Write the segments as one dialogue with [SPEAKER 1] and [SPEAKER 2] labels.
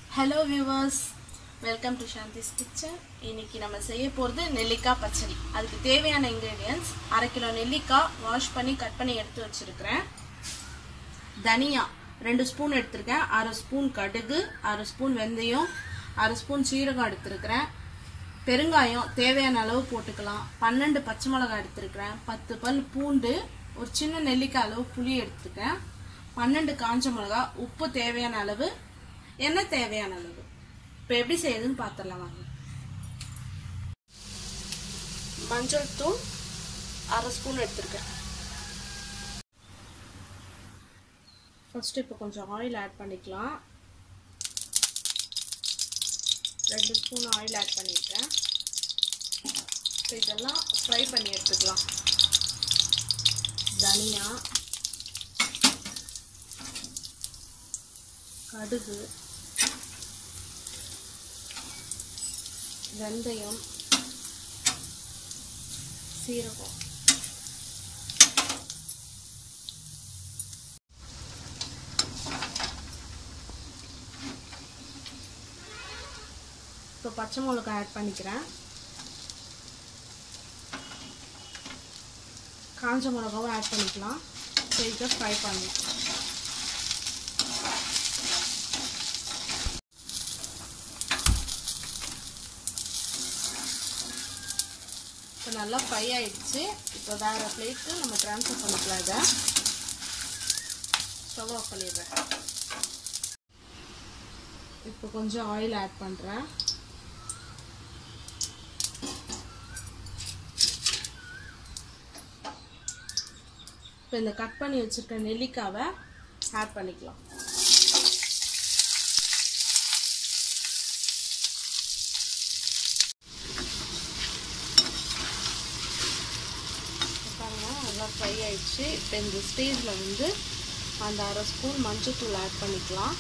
[SPEAKER 1] hello viewers welcome to Shanthi's kitchen இன்னைக்கு நம்ம செய்ய போகிறது நெல்லிக்காய் பச்சடி அதுக்கு தேவையான இன்க்ரீடியன்ஸ் அரை கிலோ நெல்லிக்காய் வாஷ் பண்ணி கட் பண்ணி எடுத்து வச்சிருக்கிறேன் தனியா ரெண்டு ஸ்பூன் எடுத்திருக்கேன் அரை ஸ்பூன் கடுகு அரை ஸ்பூன் வெந்தயம் அரை ஸ்பூன் சீரகம் எடுத்திருக்கிறேன் பெருங்காயம் தேவையான அளவு போட்டுக்கலாம் பன்னெண்டு பச்சை மிளகாய் எடுத்திருக்கிறேன் பத்து பல் பூண்டு ஒரு சின்ன நெல்லிக்காய் அளவு புளி எடுத்துருக்கேன் பன்னெண்டு காஞ்ச மிளகா உப்பு தேவையான அளவு எண்ணெய் தேவையான அளவு இப்போ எப்படி செய்யுதுன்னு பார்த்துடலாம் வாங்க மஞ்சள் தூள் அரை ஸ்பூன் எடுத்திருக்கேன் ஃபர்ஸ்ட் இப்போ கொஞ்சம் ஆயில் ஆட் பண்ணிக்கலாம் ரெண்டு ஸ்பூன் ஆயில் ஆட் பண்ணியிருக்கேன் இப்போ இதெல்லாம் ஃப்ரை பண்ணி எடுத்துக்கலாம் தனியா கடுகு வெந்தயம் சீரகம் இப்போ பச்சை மிளகாய் ஆட் பண்ணிக்கிறேன் காஞ்ச மிளகாவும் ஆட் பண்ணிக்கலாம் ஸோ இதை ஃப்ரை பண்ணலாம் இப்போ நல்லா ஃப்ரை ஆயிடுச்சு இப்போ வேறு பிளேட்டு நம்ம ட்ரான்ஸ்ஃபர் பண்ணிக்கலாம் இதை ஸ்டவ் ஆஃப் பண்ணிடுறேன் இப்போ கொஞ்சம் ஆயில் ஆட் பண்ணுறேன் இப்போ இந்த கட் பண்ணி வச்சுருக்க நெல்லிக்காவை ஆட் பண்ணிக்கலாம் பாருங்க நல்லா ஃப்ரை ஆயிடுச்சு இப்போ இந்த ஸ்டேஜில் வந்து அந்த அரை ஸ்பூன் மஞ்சத்தூள் ஆட் பண்ணிக்கலாம்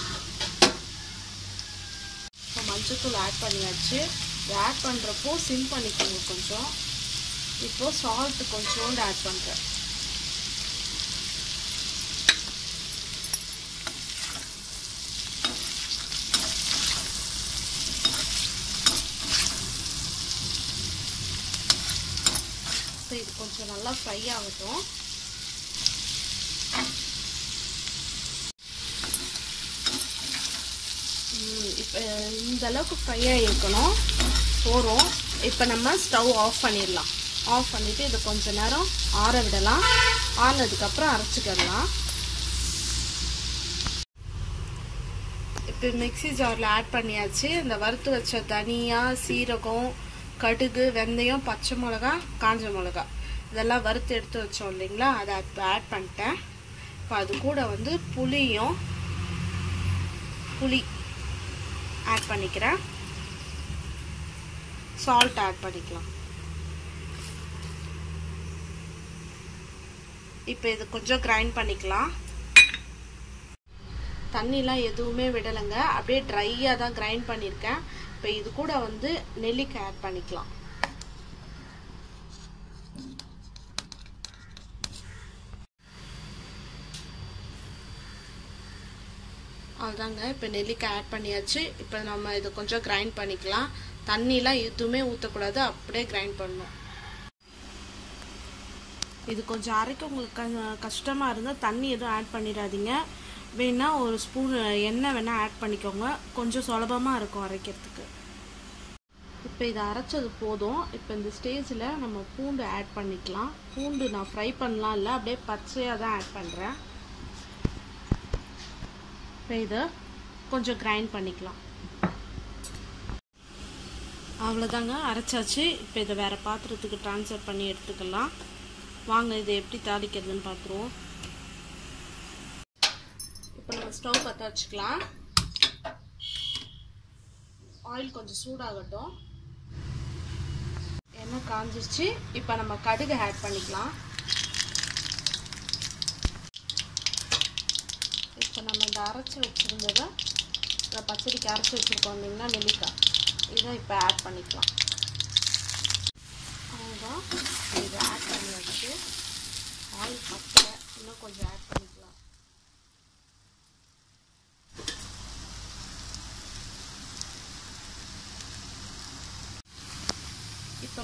[SPEAKER 1] இப்போ மஞ்சத்தூள் ஆட் பண்ணியாச்சு இது ஆட் பண்ணுறப்போ சிம் பண்ணிக்கோங்க கொஞ்சம் இப்போது சால்ட் கொஞ்சோண்டு ஆட் பண்ணுறேன் ஸோ இது கொஞ்சம் நல்லா ஃப்ரை ஆகட்டும் இப்போ இந்த அளவுக்கு ஃப்ரை ஆகிருக்கணும் போகிறோம் இப்போ நம்ம ஸ்டவ் ஆஃப் பண்ணிடலாம் ஆஃப் பண்ணிவிட்டு இதை கொஞ்சம் நேரம் ஆற விடலாம் ஆறினதுக்கப்புறம் அரைச்சிக்கிடலாம் இப்போ மிக்சி ஜாரில் ஆட் பண்ணியாச்சு இந்த வறுத்து வச்ச தனியா சீரகம் கடுகு வெந்தயம் பச்சை மிளகா காஞ்ச மிளகா இதெல்லாம் வறுத்து எடுத்து வச்சோம் இல்லைங்களா அதை இப்போ ஆட் பண்ணிட்டேன் இப்போ அது கூட வந்து புளியும் புளி ஆட் பண்ணிக்கிறேன் சால்ட் ஆட் பண்ணிக்கலாம் இப்போ இது கொஞ்சம் கிரைண்ட் பண்ணிக்கலாம் தண்ணிலாம் எதுவுமே விடலைங்க அப்படியே ட்ரையாக தான் கிரைண்ட் பண்ணியிருக்கேன் இப்போ இது கூட வந்து நெல்லிக்காய் ஆட் பண்ணிக்கலாம் அதுதாங்க இப்போ நெல்லிக்காய் ஆட் பண்ணியாச்சு இப்போ நம்ம இதை கொஞ்சம் கிரைண்ட் பண்ணிக்கலாம் தண்ணிலாம் எதுவுமே ஊற்றக்கூடாது அப்படியே கிரைண்ட் பண்ணணும் இது கொஞ்சம் அரைக்க உங்களுக்கு கஷ்டமாக இருந்தால் தண்ணி எதுவும் ஆட் பண்ணிடாதீங்க வேணா ஒரு ஸ்பூன் எண்ணெய் வேணால் ஆட் பண்ணிக்கோங்க கொஞ்சம் சுலபமாக இருக்கும் அரைக்கிறதுக்கு இப்போ இதை அரைச்சது போதும் இப்போ இந்த ஸ்டேஜில் நம்ம பூண்டு ஆட் பண்ணிக்கலாம் பூண்டு நான் ஃப்ரை பண்ணலாம் இல்லை அப்படியே பச்சையாக தான் ஆட் பண்ணுறேன் இப்போ இதை கொஞ்சம் கிரைண்ட் பண்ணிக்கலாம் அவ்வளோதாங்க அரைச்சாச்சு இப்போ இதை வேறு பாத்திரத்துக்கு ட்ரான்ஸ்ஃபர் பண்ணி எடுத்துக்கலாம் வாங்க இதை எப்படி தாளிக்கிறதுன்னு பார்த்துருவோம் இப்போ நம்ம ஸ்டவ் பற்ற வச்சுக்கலாம் ஆயில் கொஞ்சம் சூடாகட்டும் எண்ணெய் காஞ்சிருச்சு இப்போ நம்ம கடுகு ஆட் பண்ணிக்கலாம் இப்போ நம்ம இந்த அரைச்சி வச்சுருந்ததை இந்த பச்சடிக்கு அரைச்சி வச்சுருக்கோம் இல்லைங்களா நெல்லிக்காய் இதை இப்போ ஆட் பண்ணிக்கலாம் அவ்வளோதான் இதை ஆட் பண்ணி வச்சு ஆயில் பத்தலை இன்னும் கொஞ்சம் ஆட் பண்ணிக்கலாம்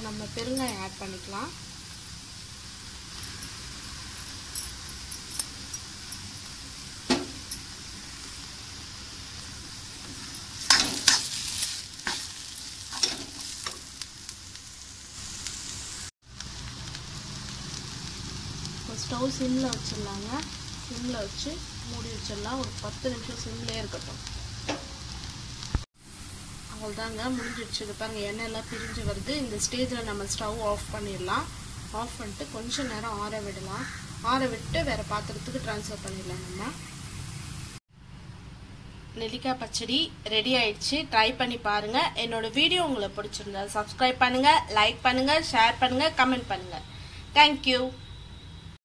[SPEAKER 1] நம்ம பெருங்காயம் ஆட் பண்ணிக்கலாம் இப்போ ஸ்டவ் சிம்மில் வச்சிடலாங்க சிம்மில் வச்சு மூடி வச்சிடலாம் ஒரு பத்து நிமிஷம் சிம்லேயே இருக்கட்டும் அவ்வளோதாங்க முடிஞ்சிடுச்சு இது பாருங்க எண்ணெய் எல்லாம் பிரிஞ்சு வருது இந்த ஸ்டேஜில் நம்ம ஸ்டவ் ஆஃப் பண்ணிடலாம் ஆஃப் பண்ணிட்டு கொஞ்சம் நேரம் ஆற விடலாம் ஆற விட்டு வேறு பாத்திரத்துக்கு ட்ரான்ஸ்ஃபர் பண்ணிடலாம் நம்ம நெல்லிக்காய் பச்சடி ரெடி ஆயிடுச்சு ட்ரை பண்ணி பாருங்க என்னோட வீடியோ உங்களுக்கு பிடிச்சிருந்தா சப்ஸ்கிரைப் பண்ணுங்க லைக் பண்ணுங்க ஷேர் பண்ணுங்க கமெண்ட் பண்ணுங்க தேங்க்யூ